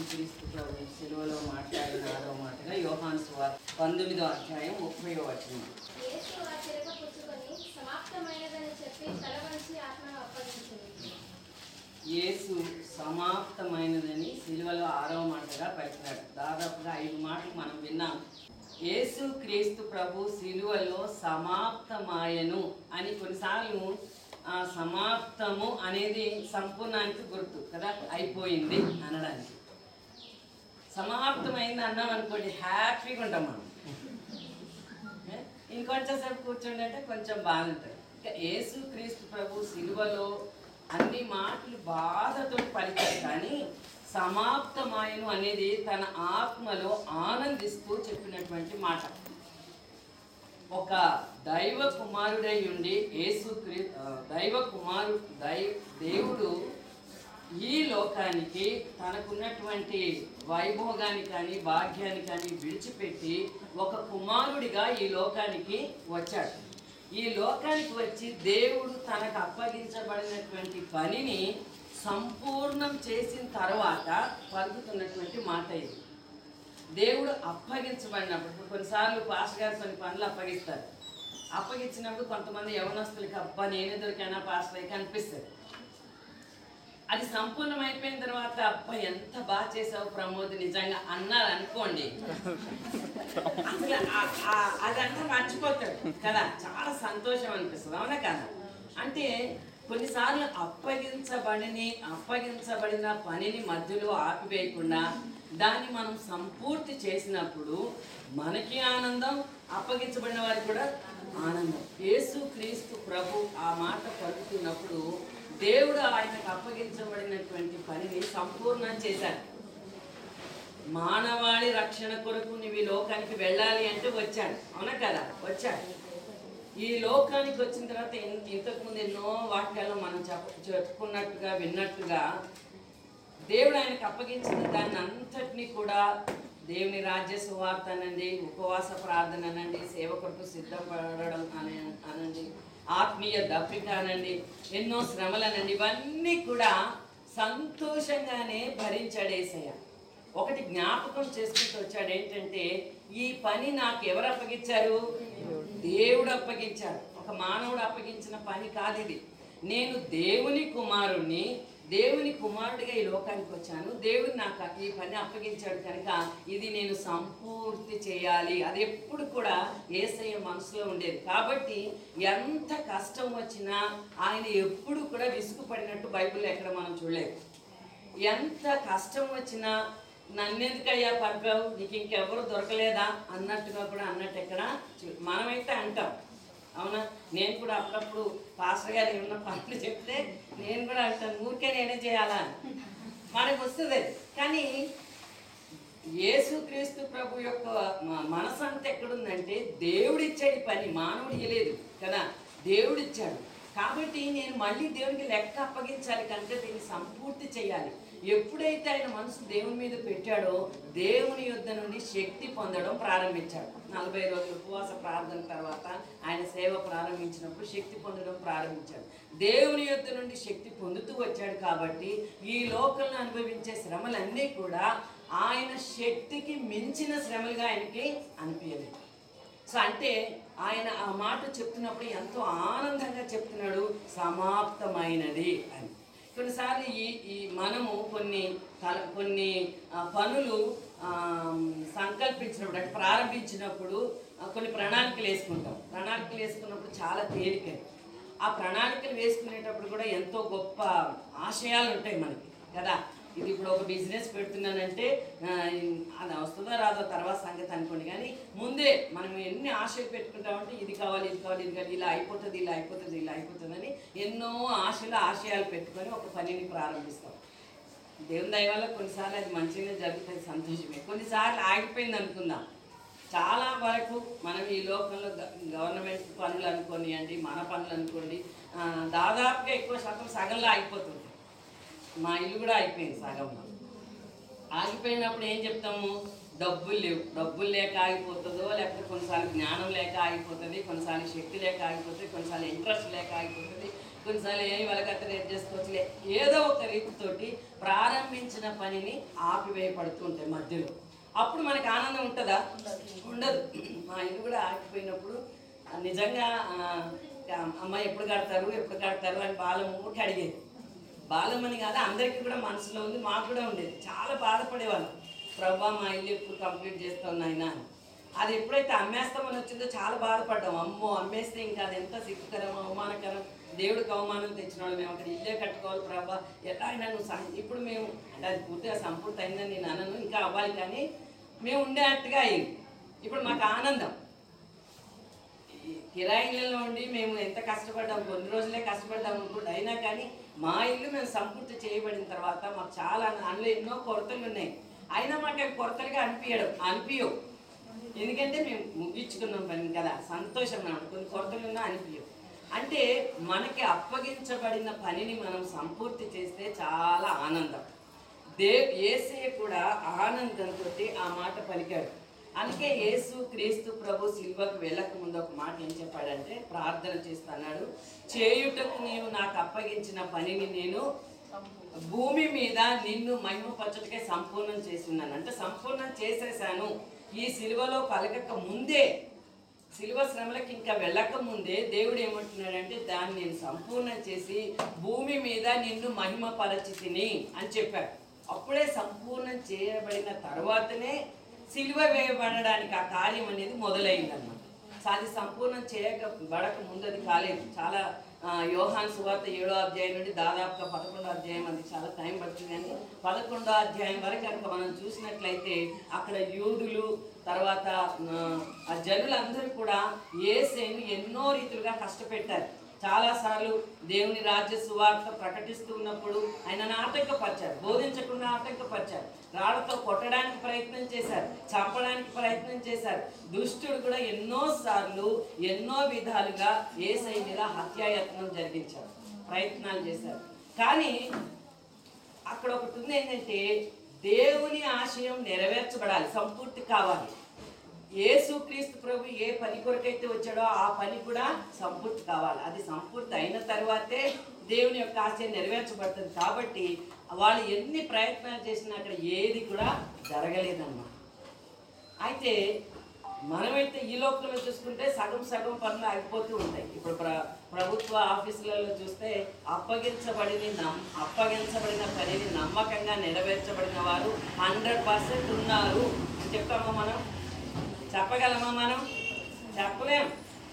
క్రీస్తు ప్రభు సిలువలో మాట్లాడిన ఆరో మాటగా యోహాన్ సువార్త పంతొమ్మిదో అధ్యాయం ముప్పై వచనం యేసు ఆ చిరక పుచ్చుకొని సమాప్తమైనదని చెప్పి తల వంచి ఆత్మను అప్పగించింది యేసు సమాప్తమైనదని సిలువలో ఆరవ మాటగా పలికినాడు దాదాపుగా ఐదు మాటలు మనం విన్నాం యేసు క్రీస్తు ప్రభు సిలువలో సమాప్తమాయను అని కొన్నిసార్లు ఆ సమాప్తము అనేది సంపూర్ణానికి గుర్తు కదా అయిపోయింది అనడానికి సమాప్తమైంది అన్నాం అనుకోండి హ్యాపీగా ఉంటాం మనం ఏ? ఇంకొంచెం సేపు కూర్చోండి అంటే కొంచెం బాగుంటుంది ఇంకా యేసు క్రీస్తు ప్రభు సిలువలో అన్ని మాటలు బాధతో పలికారు కానీ సమాప్తమాయను అనేది తన ఆత్మలో ఆనందిస్తూ చెప్పినటువంటి మాట ఒక దైవ కుమారుడై ఉండి యేసు క్రీ ఆ, దైవ కుమారు దై దేవుడు ఈ లోకానికి తనకున్నటువంటి వైభోగాన్ని కానీ భాగ్యాన్ని కానీ విడిచిపెట్టి ఒక కుమారుడిగా ఈ లోకానికి వచ్చాడు ఈ లోకానికి వచ్చి దేవుడు తనకు అప్పగించబడినటువంటి పనిని సంపూర్ణం చేసిన తర్వాత పలుకుతున్నటువంటి మాట ఇది దేవుడు అప్పగించబడినప్పుడు ఇప్పుడు కొన్నిసార్లు పాస్టర్ గారు కొన్ని పనులు అప్పగిస్తారు అప్పగించినప్పుడు కొంతమంది యవనస్తులకి అబ్బా నేనే దొరికానా పాస్టర్ అయ్యి కనిపిస్తుంది అది సంపూర్ణం అయిపోయిన తర్వాత అబ్బా ఎంత బాగా చేసావు ప్రమోద్ నిజంగా అన్నారు అనుకోండి అసలు ఆ- ఆ- అదంతా మర్చిపోతాడు కదా చాలా సంతోషం అనిపిస్తుంది అవునా కదా అంటే కొన్నిసార్లు అప్పగించబడిని అప్పగించబడిన పనిని మధ్యలో ఆపివేయకుండా దాన్ని మనం సంపూర్తి చేసినప్పుడు మనకి ఆనందం అప్పగించబడిన వారికి కూడా ఆనందం యేసు క్రీస్తు ప్రభు ఆ మాట పలుకుతున్నప్పుడు దేవుడు ఆయనకు అప్పగించబడినటువంటి పనిని సంపూర్ణం చేశాడు మానవాళి రక్షణ కొరకు నువ్వు ఈ లోకానికి వెళ్ళాలి అంటే వచ్చాడు అవునా కదా వచ్చాడు ఈ లోకానికి వచ్చిన తర్వాత ఇన్- ఇంతకుముందు ఎన్నో వాక్యాల్లో మనం చెప్ప చెప్పుకున్నట్టుగా విన్నట్టుగా దేవుడు ఆయనకు అప్పగించిన దాన్ని అంతటినీ కూడా దేవుని రాజ్య సువార్త అనండి ఉపవాస ప్రార్థన అనండి సేవ కొరకు సిద్ధపడడం అని అనండి ఆత్మీయ దప్పిక అనండి ఎన్నో శ్రమలు అనండి ఇవన్నీ కూడా సంతోషంగానే భరించాడేసయ్య ఒకటి జ్ఞాపకం చేసుకుంటూ వచ్చాడు ఏంటంటే ఈ పని నాకు ఎవరు అప్పగించారు దేవుడు అప్పగించాడు ఒక మానవుడు అప్పగించిన పని కాదు ఇది నేను దేవుని కుమారుణ్ణి దేవుని కుమారుడిగా ఈ లోకానికి వచ్చాను దేవుడు నాకు ఈ పని అప్పగించాడు కనుక ఇది నేను సంపూర్తి చేయాలి అది ఎప్పుడు కూడా ఏసయ్య మనసులో ఉండేది కాబట్టి ఎంత కష్టం వచ్చినా ఆయన ఎప్పుడు కూడా విసుగుపడినట్టు బైబిల్లో ఎక్కడ మనం చూడలేదు ఎంత కష్టం వచ్చినా నన్నెందుకయ్యా పంపావు నీకు ఇంకెవరు దొరకలేదా అన్నట్టుగా కూడా అన్నట్టు ఎక్కడ చూ- మనమైతే అంటాం అవునా నేను కూడా అప్పుడప్పుడు పాస్టర్ గారు ఏమన్నా పనులు చెప్తే నేను కూడా అంటాను ఊరికే నేనే చేయాలా అని. మనకు వస్తుంది అది. కానీ యేసుక్రీస్తు ప్రభు యొక్క మ- మనసు అంతా ఎక్కడుందంటే దేవుడిచ్చాడు ఈ పని మానవుడు ఇవ్వలేదు కదా దేవుడిచ్చాడు కాబట్టి నేను మళ్ళీ దేవునికి లెక్క అప్పగించాలి కనుక దీన్ని సంపూర్తి చేయాలి ఎప్పుడైతే ఆయన మనసు దేవుని మీద పెట్టాడో దేవుని యుద్ధ నుండి శక్తి పొందడం ప్రారంభించాడు నలభై రోజుల ఉపవాస ప్రార్థన తర్వాత ఆయన సేవ ప్రారంభించినప్పుడు శక్తి పొందడం ప్రారంభించాడు దేవుని యుద్ధ నుండి శక్తి పొందుతూ వచ్చాడు కాబట్టి ఈ లోకంలో అనుభవించే శ్రమలన్నీ కూడా ఆయన శక్తికి మించిన శ్రమలుగా ఆయనకి అనిపించలేదు సో అంటే ఆయన ఆ మాట చెప్తున్నప్పుడు ఎంతో ఆనందంగా చెప్తున్నాడు సమాప్తమైనది అని కొన్నిసార్లు ఈ ఈ మనము కొన్ని తల కొన్ని ఆ, పనులు ఆ, సంకల్పించినప్పుడు అంటే ప్రారంభించినప్పుడు ఆ, కొన్ని ప్రణాళికలు వేసుకుంటాం ప్రణాళికలు వేసుకున్నప్పుడు చాలా తేలిక ఆ ప్రణాళికలు వేసుకునేటప్పుడు కూడా ఎంతో గొప్ప ఆశయాలు ఉంటాయి మనకి కదా ఇది ఇప్పుడు ఒక బిజినెస్ పెడుతున్నానంటే ఆ, అది వస్తుందో రాదో తర్వాత సంగతి అనుకోండి కానీ ముందే మనం ఎన్ని ఆశలు పెట్టుకుంటామంటే ఇది కావాలి ఇది కావాలి ఇది కావాలి ఇలా అయిపోతుంది ఇలా అయిపోతుంది ఇలా అయిపోతుందని ఎన్నో ఆశలు ఆశయాలు పెట్టుకొని ఒక పనిని ప్రారంభిస్తాం దేవుని దయ వల్ల కొన్నిసార్లు అది మంచిగా జరుగుతుంది సంతోషమే కొన్నిసార్లు ఆగిపోయింది అనుకుందాం చాలా వరకు మనం ఈ లోకంలో గ- గవర్నమెంట్ పనులు అనుకోనియండి మన పనులు అనుకోండి ఆ, దాదాపుగా ఎక్కువ శాతం సగంలో ఆగిపోతుంది మా ఇల్లు కూడా అయిపోయింది సగంలో ఆగిపోయినప్పుడు ఏం చెప్తాము డబ్బులు లేవు డబ్బులు లేక ఆగిపోతుందో లేకపోతే కొన్నిసార్లు జ్ఞానం లేక ఆగిపోతుంది కొన్నిసార్లు శక్తి లేక ఆగిపోతుంది కొన్నిసార్లు ఇంట్రెస్ట్ లేక ఆగిపోతుంది కొన్నిసార్లు ఏమి వాళ్ళకట్ట రేపు చేసుకోవచ్చులే ఏదో ఒక రీతితోటి ప్రారంభించిన పనిని ఆపివేయబడుతూ ఉంటాయి మధ్యలో అప్పుడు మనకి ఆనందం ఉంటుందా ఉండదు మా ఇల్లు కూడా ఆగిపోయినప్పుడు ఆ, నిజంగా ఆ, అమ్మ ఎప్పుడు కడతారు ఎప్పుడు కడతారు అని బాలం ఊరికి అడిగేది బాలం అని కాదు అందరికీ కూడా మనసులో ఉంది మాకు కూడా ఉండేది చాలా బాధపడేవాళ్ళం ప్రభా మా ఇల్లు ఎప్పుడు కంప్లీట్ చేస్తాం నాయనా అని అది ఎప్పుడైతే అమ్మేస్తామని వచ్చిందో చాలా బాధపడ్డాం అమ్మో అమ్మేస్తే ఇంకా అది ఎంత సిగ్గుకరం అవమానకరం దేవుడికి అవమానం తెచ్చిన వాళ్ళు మేము అక్కడ ఇల్లే కట్టుకోవాలి ప్రభా ఎలా అయినా నువ్వు సహ ఇప్పుడు మేము అంటే అది పూర్తిగా సంపూర్తి అయిందని నేను అనను ఇంకా అవ్వాలి కానీ మేము ఉండేట్టుగా అయింది ఇప్పుడు మాకు ఆనందం ఈ కిరాయిలలో ఉండి మేము ఎంత కష్టపడ్డాం కొన్ని రోజులే కష్టపడ్డాం అనుకుంటే అయినా కానీ మా ఇల్లు మేము సంపూర్తి చేయబడిన తర్వాత మాకు చాలా అందులో ఎన్నో కొరతలు ఉన్నాయి అయినా మాకు అవి కొరతలుగా అనిపించడం అనిపించవు ఎందుకంటే మేము ముగించుకున్నాం పని కదా సంతోషం అన్నమాట కొన్ని కొరతలు ఉన్నా అనిపించవు అంటే మనకి అప్పగించబడిన పనిని మనం సంపూర్తి చేస్తే చాలా ఆనందం దే ఏసయ్య కూడా ఆనందంతో ఆ మాట పలికాడు అందుకే యేసు క్రీస్తు ప్రభు సిల్వకు వెళ్ళక ముందు ఒక మాట ఏం చెప్పాడంటే ప్రార్థన చేస్తున్నాడు చేయుటకు నీవు నాకు అప్పగించిన పనిని నేను భూమి మీద నిన్ను మహిమపరచుటకే సంపూర్ణం చేస్తున్నాను అంటే సంపూర్ణం చేసేసాను ఈ సిలువలో పలకక ముందే శిలువ శ్రమలకు ఇంకా వెళ్ళక ముందే దేవుడు ఏమంటున్నాడంటే దాన్ని నేను సంపూర్ణం చేసి భూమి మీద నిన్ను మహిమపరచి తిని అని చెప్పాడు అప్పుడే సంపూర్ణం చేయబడిన తర్వాతనే సిలువ వేయబడడానికి ఆ కార్యం అనేది మొదలైందన్నమాట సో అది సంపూర్ణం చేయక బడక ముందు అది కాలేదు చాలా ఆ, యోహాన్ సువార్త ఏడో అధ్యాయం నుండి దాదాపుగా పదకొండో అధ్యాయం అది చాలా టైం పడుతుంది కానీ పదకొండో అధ్యాయం వరకు కనుక మనం చూసినట్లయితే అక్కడ యూదులు తర్వాత ఆ, ఆ జనులందరూ కూడా ఏసేని ఎన్నో రీతులుగా కష్టపెట్టారు చాలాసార్లు దేవుని రాజ్య సువార్త ప్రకటిస్తూ ఉన్నప్పుడు ఆయన ఆటంకపరిచారు బోధించకుండా ఆటంకపరిచారు రాళ్లతో కొట్టడానికి ప్రయత్నం చేశారు చంపడానికి ప్రయత్నం చేశారు దుష్టుడు కూడా ఎన్నో సార్లు ఎన్నో విధాలుగా ఏసై మీద హత్యాయత్నం జరిగించారు ప్రయత్నాలు చేశారు కానీ అక్కడ ఒకటి ఉంది ఏంటంటే దేవుని ఆశయం నెరవేర్చబడాలి సంపూర్తి కావాలి యేసుక్రీస్తు ప్రభు ఏ పని కొరకైతే వచ్చాడో ఆ పని కూడా సంపూర్తి కావాలి అది సంపూర్తి అయిన తర్వాతే దేవుని యొక్క ఆశయం నెరవేర్చబడుతుంది కాబట్టి వాళ్ళు ఎన్ని ప్రయత్నాలు చేసినా అక్కడ ఏది కూడా జరగలేదన్నమాట అయితే మనమైతే ఈ లోకంలో చూసుకుంటే సగం సగం పనులు ఆగిపోతూ ఉంటాయి ఇప్పుడు ప్ర ప్రభుత్వ ఆఫీసులలో చూస్తే అప్పగించబడిన నమ్ అప్పగించబడిన పనిని నమ్మకంగా నెరవేర్చబడిన వారు హండ్రెడ్ పర్సెంట్ ఉన్నారు అని చెప్తామా మనం చెప్పగలమా మనం చెప్పలేం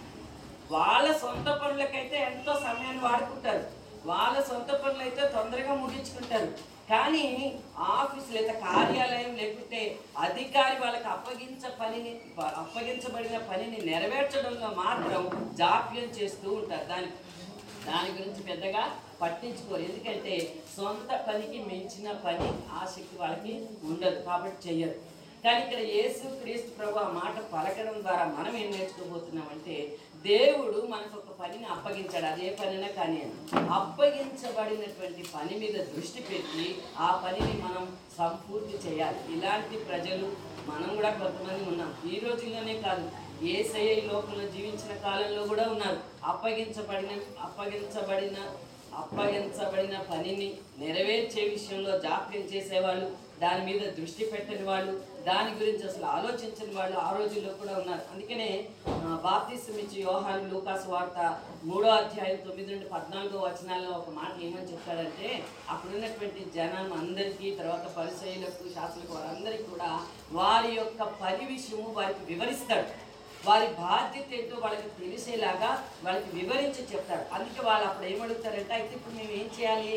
వాళ్ళ సొంత పనులకైతే ఎంతో సమయాన్ని వాడుకుంటారు వాళ్ళ సొంత పనులు అయితే తొందరగా ముగించుకుంటారు కానీ ఆఫీస్ లేదా కార్యాలయం లేకుంటే అధికారి వాళ్ళకి అప్పగించ పనిని అప్పగించబడిన పనిని నెరవేర్చడంలో మాత్రం జాప్యం చేస్తూ ఉంటారు దాని దాని గురించి పెద్దగా పట్టించుకోరు ఎందుకంటే సొంత పనికి మించిన పని ఆసక్తి వాళ్ళకి ఉండదు కాబట్టి చెయ్యరు కానీ ఇక్కడ యేసు క్రీస్తు ప్రభు ఆ మాట పలకడం ద్వారా మనం ఏం నేర్చుకోబోతున్నామంటే దేవుడు మనకు ఒక పనిని అప్పగించాడు అదే పనినా కానీ అప్పగించబడినటువంటి పని మీద దృష్టి పెట్టి ఆ పనిని మనం సంపూర్తి చేయాలి ఇలాంటి ప్రజలు మనం కూడా కొంతమంది ఉన్నాం ఈ రోజుల్లోనే కాదు ఏ ఈ లోకంలో జీవించిన కాలంలో కూడా ఉన్నారు అప్పగించబడిన అప్పగించబడిన అప్పగించబడిన పనిని నెరవేర్చే విషయంలో జాప్యం చేసేవాళ్ళు దాని మీద దృష్టి పెట్టని వాళ్ళు దాని గురించి అసలు ఆలోచించని వాళ్ళు ఆ రోజుల్లో కూడా ఉన్నారు అందుకనే బాప్తిసం ఇచ్చి యోహాను లూకాసు వార్త మూడో అధ్యాయం తొమ్మిది నుండి పద్నాలుగో వచనాల్లో ఒక మాట ఏమని చెప్తాడంటే అప్పుడున్నటువంటి జనం అందరికీ తర్వాత పరిచయులకు శాస్త్రులకు వారందరికీ కూడా వారి యొక్క పని విషయము వారికి వివరిస్తాడు వారి బాధ్యత ఏంటో వాళ్ళకి తెలిసేలాగా వాళ్ళకి వివరించి చెప్తాడు అందుకే వాళ్ళు అప్పుడు ఏమడుగుతారంటే అయితే ఇప్పుడు మేము ఏం చేయాలి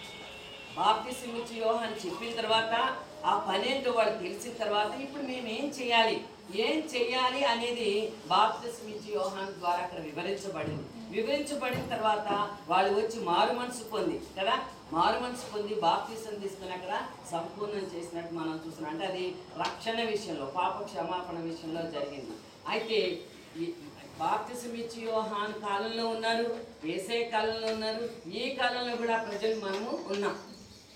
బాప్తిసం ఇచ్చి యోహాన్ చెప్పిన తర్వాత ఆ పని ఏంటో వాళ్ళకి తెలిసిన తర్వాత ఇప్పుడు మేము ఏం చేయాలి ఏం చేయాలి అనేది బాప్తిసం ఇచ్చి యోహాన్ ద్వారా అక్కడ వివరించబడింది వివరించబడిన తర్వాత వాళ్ళు వచ్చి మారు మనసు పొంది కదా మారు మనసు పొంది బాప్తిసం తీసుకుని అక్కడ సంపూర్ణం చేసినట్టు మనం చూస్తున్నాం అంటే అది రక్షణ విషయంలో పాప క్షమాపణ విషయంలో జరిగింది అయితే ఈ బాప్తిసం ఇచ్చి యోహాన్ కాలంలో ఉన్నారు వేసే కాలంలో ఉన్నారు ఈ కాలంలో కూడా ప్రజలు మనము ఉన్నాం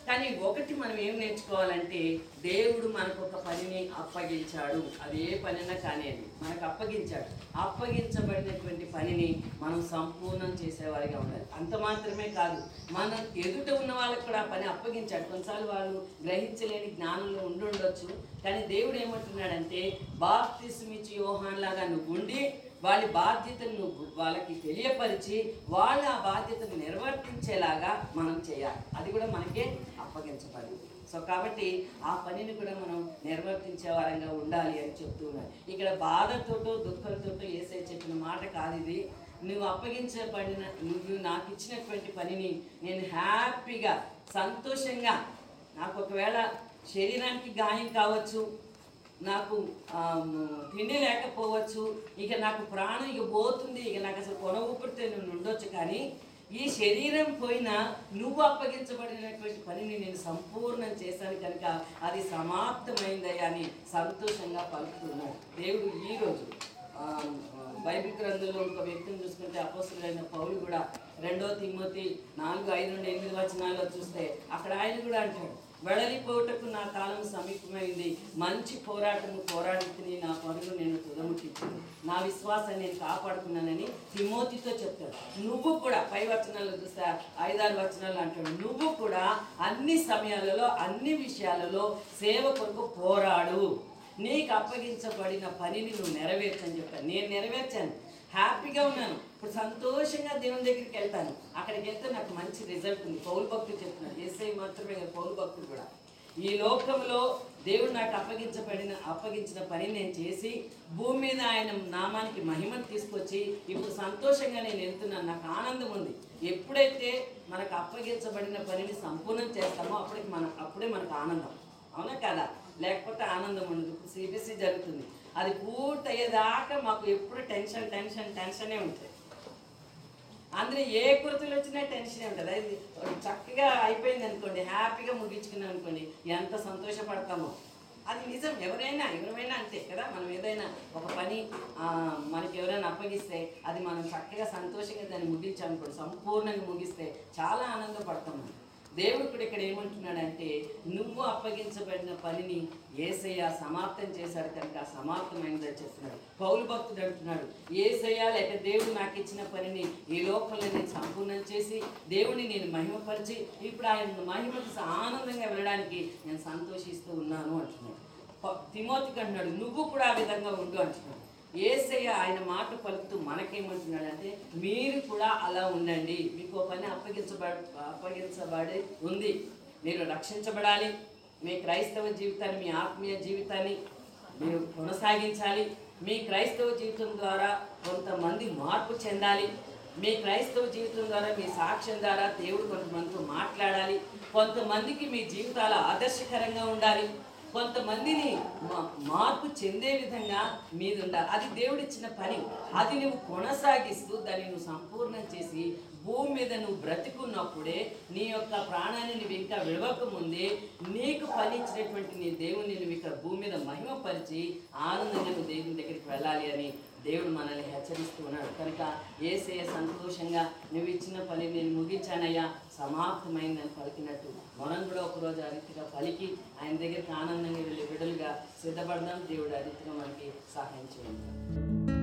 కానీ ఒకటి మనం ఏం నేర్చుకోవాలంటే దేవుడు మనకు ఒక పనిని అప్పగించాడు అది ఏ పనైనా కానివ్వండి మనకు అప్పగించాడు అప్పగించబడినటువంటి పనిని మనం సంపూర్ణం చేసేవారిగా ఉండాలి అంత మాత్రమే కాదు మనం ఎదుట ఉన్న వాళ్ళకి కూడా ఆ పని అప్పగించాడు కొన్నిసార్లు వాళ్ళు గ్రహించలేని జ్ఞానంలో ఉండి ఉండొచ్చు కానీ దేవుడు ఏమంటున్నాడంటే బాప్తిస్మిచ్చి యోహాన్ లాగా నువ్వు ఉండి వాళ్ళ బాధ్యతను నువ్వు వాళ్ళకి తెలియపరిచి వాళ్ళ ఆ బాధ్యతను నిర్వర్తించేలాగా మనం చేయాలి అది కూడా మనకే అప్పగించబడింది సో కాబట్టి ఆ పనిని కూడా మనం నిర్వర్తించే వారంగా ఉండాలి అని చెప్తూ ఉన్నారు ఇక్కడ బాధతోటో దుఃఖంతోటో ఏసై చెప్పిన మాట కాదు ఇది నువ్వు అప్పగించబడిన నువ్వు నాకు ఇచ్చినటువంటి పనిని నేను హ్యాపీగా సంతోషంగా నాకు ఒకవేళ శరీరానికి గాయం కావచ్చు నాకు ఆ, మ్, తిండి లేకపోవచ్చు ఇక నాకు ప్రాణం ఇక పోతుంది ఇక నాకు అసలు కొన ఊపిరితే నేను ఉండొచ్చు కానీ ఈ శరీరం పోయినా నువ్వు అప్పగించబడినటువంటి పనిని నేను సంపూర్ణం చేశాను కనుక అది సమాప్తమైందయ్యా అని సంతోషంగా పలుకుతున్నాడు దేవుడు ఈరోజు ఆ, బైబిల్ గ్రంథంలో ఒక వ్యక్తిని చూసుకుంటే అపోస్తులైన పౌలు కూడా రెండో తిమ్మతి నాలుగు ఐదు నుండి ఎనిమిది వచనాల్లో చూస్తే అక్కడ ఆయన కూడా అంటాడు వెడలిపోవుటకు నా కాలం సమీపమైంది మంచి పోరాటము పోరాడుతుని నా పనులు నేను తుదముట్టించాను నా విశ్వాసాన్ని నేను కాపాడుకున్నానని తిమోతితో చెప్తాడు నువ్వు కూడా పై వచనాల్లో చూస్తే ఐదారు వచనాలు అంటాడు నువ్వు కూడా అన్ని సమయాలలో అన్ని విషయాలలో సేవ కొరకు పోరాడు నీకు అప్పగించబడిన పనిని నువ్వు నెరవేర్చని చెప్పాను నేను నెరవేర్చాను హ్యాపీగా ఉన్నాను ఇప్పుడు సంతోషంగా దేవుని దగ్గరికి వెళ్తాను అక్కడికి వెళ్తే నాకు మంచి రిజల్ట్ ఉంది పౌరు భక్తులు చెప్తున్నాను ఏసై మాత్రమే కాదు పౌరు భక్తులు కూడా ఈ లోకంలో దేవుడు నాకు అప్పగించబడిన అప్పగించిన పని నేను చేసి భూమి మీద ఆయన నామానికి మహిమను తీసుకొచ్చి ఇప్పుడు సంతోషంగా నేను వెళ్తున్నాను నాకు ఆనందం ఉంది ఎప్పుడైతే మనకు అప్పగించబడిన పనిని సంపూర్ణం చేస్తామో అప్పటికి మన అప్పుడే మనకు ఆనందం అవునా కదా లేకపోతే ఆనందం ఉండదు ఇప్పుడు సిబిసి జరుగుతుంది అది పూర్తి అయ్యేదాకా మాకు ఎప్పుడు టెన్షన్ టెన్షన్ టెన్షనే ఉంటుంది అందులో ఏ కొరతలు వచ్చినా టెన్షనే ఉంటుంది అది చక్కగా అయిపోయింది అనుకోండి హ్యాపీగా ముగించుకున్నాం అనుకోండి ఎంత సంతోషపడతామో అది నిజం ఎవరైనా ఎవరైనా అంతే కదా మనం ఏదైనా ఒక పని ఆ, మనకి ఎవరైనా అప్పగిస్తే అది మనం చక్కగా సంతోషంగా దాన్ని ముగించామనుకోండి సంపూర్ణంగా ముగిస్తే చాలా ఆనందపడతాం మనం దేవుడు కూడా ఇక్కడ ఏమంటున్నాడంటే నువ్వు అప్పగించబడిన పనిని ఏసయ్య సమాప్తం చేశాడు కనుక సమాప్తమైనదని చెప్తున్నాడు పౌలు భక్తుడు అంటున్నాడు ఏసయ్య లేక దేవుడు నాకు ఇచ్చిన పనిని ఈ లోకంలో నేను సంపూర్ణం చేసి దేవుని నేను మహిమపరిచి ఇప్పుడు ఆయన మహిమకు ఆనందంగా వెళ్ళడానికి నేను సంతోషిస్తూ ఉన్నాను అంటున్నాడు ప- తిమోతికి అంటున్నాడు నువ్వు కూడా ఆ విధంగా ఉండు అంటున్నాడు ఏసయ్య ఆయన మాట పలుకుతూ మనకేమంటున్నాడంటే మీరు కూడా అలా ఉండండి మీకు ఓ పని అప్పగించబడ అప్పగించబడి ఉంది మీరు రక్షించబడాలి మీ క్రైస్తవ జీవితాన్ని మీ ఆత్మీయ జీవితాన్ని మీరు కొనసాగించాలి మీ క్రైస్తవ జీవితం ద్వారా కొంతమంది మార్పు చెందాలి మీ క్రైస్తవ జీవితం ద్వారా మీ సాక్ష్యం ద్వారా దేవుడు కొంతమందితో మాట్లాడాలి కొంతమందికి మీ జీవితాలు ఆదర్శకరంగా ఉండాలి కొంతమందిని మా- మార్పు చెందే విధంగా మీద ఉండాలి అది దేవుడిచ్చిన పని అది నువ్వు కొనసాగిస్తూ దాన్ని నువ్వు సంపూర్ణం చేసి భూమి మీద నువ్వు బ్రతికున్నప్పుడే నీ యొక్క ప్రాణాన్ని నువ్వు ఇంకా విడవక ముందే నీకు పని ఇచ్చినటువంటి నీ దేవుని నువ్వు ఇక్కడ భూమి మీద మహిమపరిచి ఆనందంగా నువ్వు దేవుని దగ్గరికి వెళ్ళాలి అని దేవుడు మనల్ని హెచ్చరిస్తూ ఉన్నాడు కనుక ఏసే సంతోషంగా నువ్వు ఇచ్చిన పని నేను ముగించానయ్యా సమాప్తమైందని పలికినట్టు మనం కూడా ఒకరోజు ఆ రీతిగా పలికి ఆయన దగ్గరికి ఆనందంగా వెళ్ళి బిడ్డలుగా సిద్ధపడదాం దేవుడు ఆ రీతిగా మనకి సహాయం చేయండి